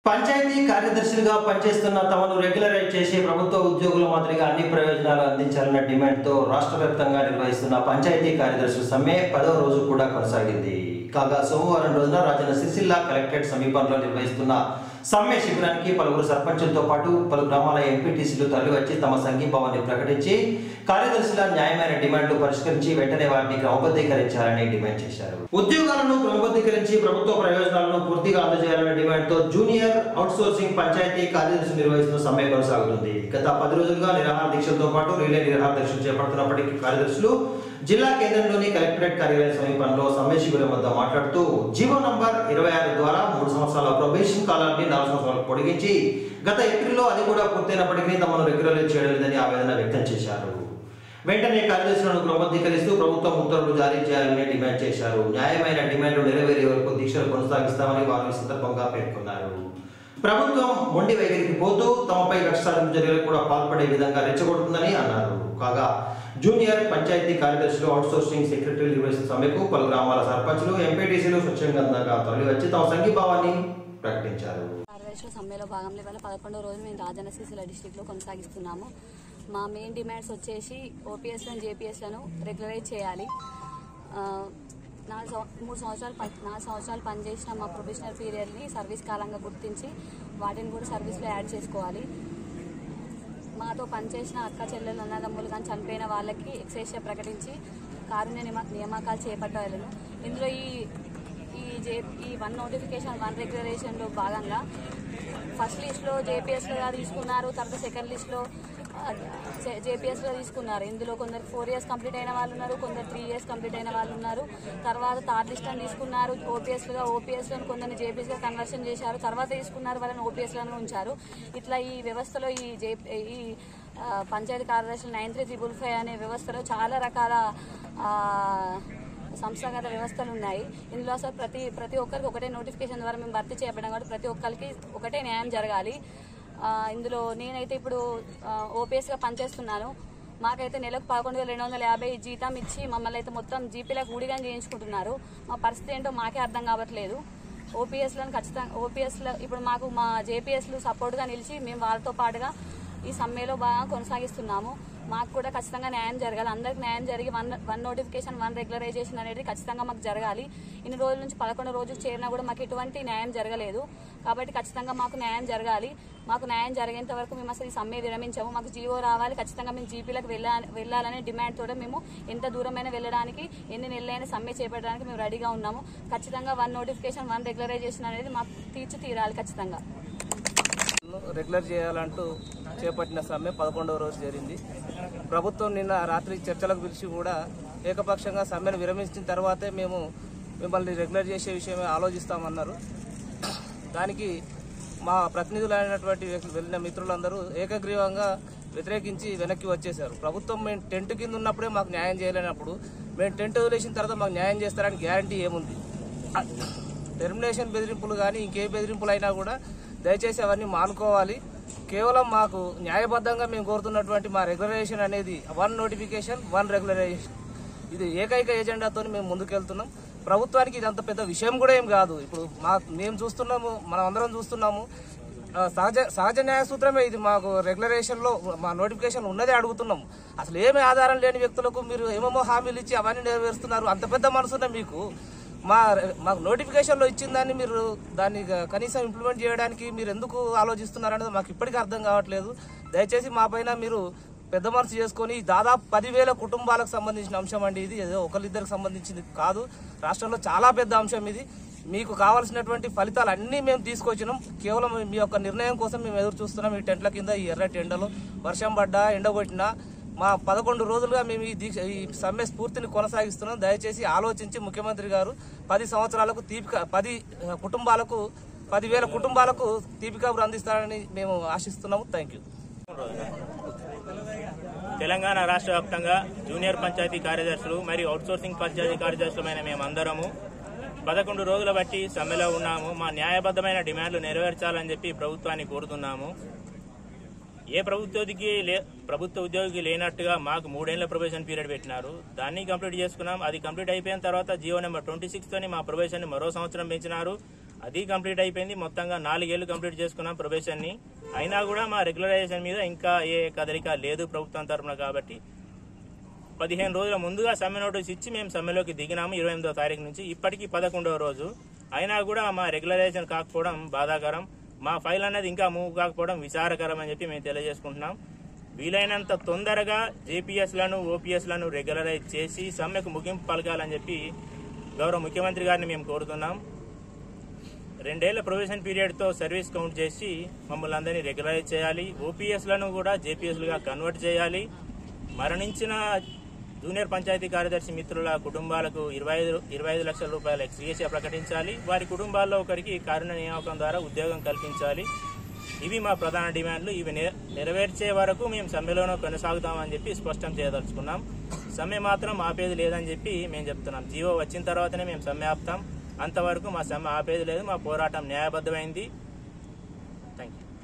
పంచాయతీ కార్యదర్శులుగా పనిచేస్తున్న తమను రెగ్యులరైజ్ చేసి ప్రభుత్వ ఉద్యోగుల మాదిరిగా అన్ని ప్రయోజనాలు అందించాలన్న డిమాండ్తో రాష్ట్ర వ్యాప్తంగా నిర్వహిస్తున్న పంచాయతీ కార్యదర్శుల సమ్మె పదవ రోజు కూడా కొనసాగింది కాగా సోమవారం రోజున రాజన్న సిరిసిల్ల కలెక్టరేట్ సమీపంలో నిర్వహిస్తున్న సమ్మె శిబిరానికి పలువురు సర్పంచులతో పాటు పలు గ్రామాల ఎంపీటీసీలు తరలివచ్చి తమ సంఘీభావాన్ని ప్రకటించి కార్యదర్శుల న్యాయమైన డిమాండ్లు పరిష్కరించి వెంటనే వారిని క్రమబద్ధీకరించాలని డిమాండ్ చేశారు ఉద్యోగాలను క్రమబద్ధీకరించి ప్రభుత్వ ప్రయోజనాలను పూర్తిగా అందజేయాలనే డిమాండ్తో జూనియర్ అవుట్సోర్సింగ్ పంచాయతీ కార్యదర్శి నిర్వహిస్తున్న సమ్మె కొనసాగుతుంది గత పది రోజులుగా నిరాహార దీక్షలతో పాటు రిలే నిరాహార దీక్షలు చేపడుతున్నప్పటికీ కార్యదర్శులు జిల్లా కేంద్రంలోని కలెక్టరేట్ కార్యాలయం సమీపంలో సమ్మె శిబిరం వద్ద మాట్లాడుతూ జీవో నంబర్ ఇరవై ఆరు ద్వారా మూడు సంవత్సరాల ప్రొబేషన్ కాలాన్ని నాలుగు సంవత్సరాలకు పొడిగించి గత ఏప్రిల్లో అది కూడా పూర్తయినప్పటికీ తమను రెగ్యులరైజ్ చేయడం లేదని ఆవేదన వ్యక్తం చేశారు వెంటనే కార్యదర్శులను క్రమబద్ధీకరిస్తూ ప్రభుత్వం ఉత్తర్వులు జారీ చేయాలని డిమాండ్ చేశారు న్యాయమైన డిమాండ్లు నెరవేరే వరకు దీక్షలు కొనసాగిస్తామని వారు ఈ సందర్భంగా పేర్కొన్నారు ప్రభుత్వం మొండి వైఖరికి పోతూ తమపై కక్ష సాధింపు చర్యలకు కూడా పాల్పడే విధంగా రెచ్చగొడుతుందని అన్నారు కాగా జూనియర్ పంచాయతీ కార్యదర్శులు అవుట్సోర్సింగ్ సెక్రటరీ నిర్వహిస్తున్న సమ్మెకు పలు గ్రామాల సర్పంచులు ఎంపీటీసీలు స్వచ్ఛందంగా తరలివచ్చి తమ సంఘీభావాన్ని ప్రకటించారు కార్యదర్శుల సమ్మెలో భాగంలో ఇవాళ పదకొండో రోజు మేము రాజన్న సిరిసిల్ల డిస్టిక్లో కొనసాగిస్తున్నాము మా మెయిన్ డిమాండ్స్ వచ్చేసి ఓపీఎస్లను జేపీఎస్లను రెగ్యులరైజ్ చేయాలి ఆ, నాలుగు సంవ- మూడు సంవత్సరాలు పని- నాలుగు సంవత్సరాలు పనిచేసిన మా ప్రొఫెషనల్ పీరియడ్ని సర్వీస్ కాలంగా గుర్తించి వాటిని కూడా సర్వీస్లో యాడ్ చేసుకోవాలి మాతో పనిచేసిన అక్క చెల్లెలు అన్నదమ్ములు కానీ చనిపోయిన వాళ్ళకి ఎక్సైషియా ప్రకటించి కారుణ్య నియమ- నియామకాలు చేపట్టాలను ఇందులో ఈ ఈ జే ఈ వన్ నోటిఫికేషన్ వన్ రెగ్యులరేషన్లో భాగంగా ఫస్ట్ లిస్ట్లో జేపీఎస్లో తీసుకున్నారు తర్వాత సెకండ్ లిస్ట్లో జేపీఎస్లో తీసుకున్నారు ఇందులో కొందరు ఫోర్ ఇయర్స్ కంప్లీట్ అయిన వాళ్ళు ఉన్నారు కొందరు త్రీ ఇయర్స్ కంప్లీట్ అయిన వాళ్ళు ఉన్నారు తర్వాత థర్డ్ లిస్ట్ అని తీసుకున్నారు ఓపీఎస్లుగా ఓపీఎస్లో కొందరిని జేపీఎస్గా కన్వర్షన్ చేశారు తర్వాత తీసుకున్నారు వాళ్ళని ఓపీఎస్లను ఉంచారు ఇట్లా ఈ వ్యవస్థలో ఈ జే ఈ ఆ, పంచాయతీ కార్యదర్శులు నైన్ త్రీ త్రిబుల్ ఫైవ్ అనే వ్యవస్థలో చాలా రకాల ఆ, సంస్థాగత వ్యవస్థలు ఉన్నాయి ఇందులో అసలు ప్రతి ప్రతి ఒక్కరికి ఒకటే నోటిఫికేషన్ ద్వారా మేము భర్తీ చేయబడ్డాం కాబట్టి ప్రతి ఒక్కరికి ఒకటే న్యాయం జరగాలి ఆ, ఇందులో నేనైతే ఇప్పుడు ఓపీఎస్గా పనిచేస్తున్నాను మాకైతే నెలకు పదకొండు వేల రెండు వందల యాభై జీతం ఇచ్చి మమ్మల్ని అయితే మొత్తం జీపీలకు ఊడిగా చేయించుకుంటున్నారు మా పరిస్థితి ఏంటో మాకే అర్థం కావట్లేదు ఓపీఎస్లను ఖచ్చితంగా ఓపీఎస్లో ఇప్పుడు మాకు మా జేపీఎస్లు సపోర్ట్గా నిలిచి మేము వాళ్ళతో పాటుగా ఈ సమ్మెలో బాగా కొనసాగిస్తున్నాము మాకు కూడా ఖచ్చితంగా న్యాయం జరగాలి అందరికి న్యాయం జరిగి one one notification one regularisation అనేది ఖచ్చితంగా మాకు జరగాలి ఇన్ని రోజుల నుంచి పదకొండు రోజులు చేరినా కూడా మాకు ఎటువంటి న్యాయం జరగలేదు కాబట్టి ఖచ్చితంగా మాకు న్యాయం జరగాలి మాకు న్యాయం జరిగేంత వరకు మేము అసలు ఈ సమ్మె విరమించాము మాకు జీవో రావాలి ఖచ్చితంగా మేము జీపీలకు వెళ్ళా వెళ్ళాలనే డిమాండ్ తోట మేము ఎంత దూరమైనా వెళ్ళడానికి ఎన్ని నెలలైనా సమ్మె చేపట్టడానికి మేము రెడీగా ఉన్నాము ఖచ్చితంగా వన్ నోటిఫికేషన్ వన్ రెగ్యులరైజేషన్ అనేది మాకు తీర్చి తీరాలి ఖచ్చితంగా రెగ్యులర్ చేయాలంటూ చేపట్టిన సమ్మె పదకొండవ రోజు జరిగింది ప్రభుత్వం నిన్న రాత్రి చర్చలకు పిలిచి కూడా ఏకపక్షంగా సమ్మెను విరమించిన తర్వాతే మేము మిమ్మల్ని రెగ్యులర్ చేసే విషయమే ఆలోచిస్తామన్నారు దానికి మా ప్రతినిధులైనటువంటి వ్యక్తులు వెళ్ళిన మిత్రులందరూ ఏకగ్రీవంగా వ్యతిరేకించి వెనక్కి వచ్చేశారు ప్రభుత్వం మేము టెంట్ కింద ఉన్నప్పుడే మాకు న్యాయం చేయలేనప్పుడు మేము టెంట్ వదిలేసిన తర్వాత మాకు న్యాయం చేస్తారని గ్యారంటీ ఏముంది టెర్మినేషన్ బెదిరింపులు కానీ ఇంకే బెదిరింపులు అయినా కూడా దయచేసి అవన్నీ మానుకోవాలి కేవలం మాకు న్యాయబద్ధంగా మేము కోరుతున్నటువంటి మా రెగ్యులరైజేషన్ అనేది వన్ నోటిఫికేషన్ వన్ రెగ్యులరైజేషన్ ఇది ఏకైక ఎజెండాతో మేము ముందుకెళ్తున్నాం ప్రభుత్వానికి ఇది అంత పెద్ద విషయం కూడా ఏం కాదు ఇప్పుడు మా మేము చూస్తున్నాము మనం అందరం చూస్తున్నాము ఆ, సహజ సహజ న్యాయ సూత్రమే ఇది మాకు రెగ్యులరేషన్ లో మా నోటిఫికేషన్ ఉన్నదే అడుగుతున్నాం అసలు ఏమీ ఆధారం లేని వ్యక్తులకు మీరు ఏమేమో హామీలు ఇచ్చి అవన్నీ నెరవేరుస్తున్నారు అంత పెద్ద మనసున్న మీకు మా మాకు నోటిఫికేషన్లో ఇచ్చిన దాన్ని మీరు దాన్ని గ- కనీసం ఇంప్లిమెంట్ చేయడానికి మీరు ఎందుకు ఆలోచిస్తున్నారనేది మాకు ఇప్పటికీ అర్థం కావట్లేదు దయచేసి మా పైన మీరు పెద్ద మనసు చేసుకొని దాదాపు పదివేల కుటుంబాలకు సంబంధించిన అంశం అండి ఇది ఏదో ఒకరిద్దరికి సంబంధించింది కాదు రాష్ట్రంలో చాలా పెద్ద అంశం ఇది మీకు కావాల్సినటువంటి ఫలితాలు అన్నీ మేము తీసుకొచ్చినాం కేవలం మీ యొక్క నిర్ణయం కోసం మేము ఎదురు చూస్తున్నాం ఈ టెంట్ల కింద ఈ ఎర్రటి ఎండలో వర్షం పడ్డా ఎండ కొట్టినా మా పదకొండు రోజులుగా మేము ఈ దీక్ష ఈ సమ్మె స్ఫూర్తిని కొనసాగిస్తున్నాం దయచేసి ఆలోచించి ముఖ్యమంత్రి గారు పది సంవత్సరాలకు తీపిక పది ఆ, కుటుంబాలకు పదివేల కుటుంబాలకు తీపి కబురు అందిస్తారని మేము ఆశిస్తున్నాము థ్యాంక్ యూ తెలంగాణ రాష్ట్ర వ్యాప్తంగా జూనియర్ పంచాయతీ కార్యదర్శులు మరియు అవుట్సోర్సింగ్ పంచాయతీ కార్యదర్శులమైన మేమందరము పదకొండు రోజుల బట్టి సమ్మెలో ఉన్నాము మా న్యాయబద్ధమైన డిమాండ్లు నెరవేర్చాలని చెప్పి ప్రభుత్వాన్ని కోరుతున్నాము ఏ ప్రభుత్వకి లే ప్రభుత్వ ఉద్యోగికి లేనట్టుగా మాకు మూడేళ్ల ప్రొబేషన్ పీరియడ్ పెట్టినారు దాన్ని కంప్లీట్ చేసుకున్నాం అది కంప్లీట్ అయిపోయిన తర్వాత జియో నెంబర్ ట్వంటీ సిక్స్ తోని మా ప్రొబేషన్ మరో సంవత్సరం పెంచినారు అది కంప్లీట్ అయిపోయింది మొత్తంగా నాలుగేళ్లు కంప్లీట్ చేసుకున్నాం ప్రొబేషన్ ని అయినా కూడా మా రెగ్యులరైజేషన్ మీద ఇంకా ఏ కదలిక లేదు ప్రభుత్వం తరఫున కాబట్టి పదిహేను రోజుల ముందుగా సమ్మె నోటీస్ ఇచ్చి మేము సమ్మెలోకి దిగినాము ఇరవై ఎనిమిదో తారీఖు నుంచి ఇప్పటికీ పదకొండవ రోజు అయినా కూడా మా రెగ్యులరైజేషన్ కాకపోవడం బాధాకరం మా ఫైల్ అనేది ఇంకా మూవ్ కాకపోవడం విచారకరం అని చెప్పి మేము తెలియజేసుకుంటున్నాం వీలైనంత తొందరగా జేపీఎస్లను ఓపీఎస్లను రెగ్యులరైజ్ చేసి సమ్మెకు ముగింపు పలకాలని చెప్పి గౌరవ ముఖ్యమంత్రి గారిని మేము కోరుతున్నాం రెండేళ్ల ప్రొవిజన్ పీరియడ్ తో సర్వీస్ కౌంట్ చేసి మమ్మల్ని అందరినీ రెగ్యులరైజ్ చేయాలి ఓపీఎస్లను కూడా జేపీఎస్లుగా కన్వర్ట్ చేయాలి మరణించిన జూనియర్ పంచాయతీ కార్యదర్శి మిత్రుల కుటుంబాలకు ఇరవై ఐదు ఇరవై ఐదు లక్షల రూపాయల ఎక్స్గ్రేషియా ప్రకటించాలి వారి కుటుంబాల్లో ఒకరికి కారుణ నియామకం ద్వారా ఉద్యోగం కల్పించాలి ఇవి మా ప్రధాన డిమాండ్లు ఇవి నె- నెరవేర్చే వరకు మేము సమ్మెలోనూ కొనసాగుతామని చెప్పి స్పష్టం చేయదలుచుకున్నాం సమ్మె మాత్రం ఆపేది లేదని చెప్పి మేము చెప్తున్నాం జీవో వచ్చిన తర్వాతనే మేము సమ్మె ఆపుతాం అంతవరకు మా సమ్మె ఆపేది లేదు మా పోరాటం న్యాయబద్ధమైంది థ్యాంక్ యూ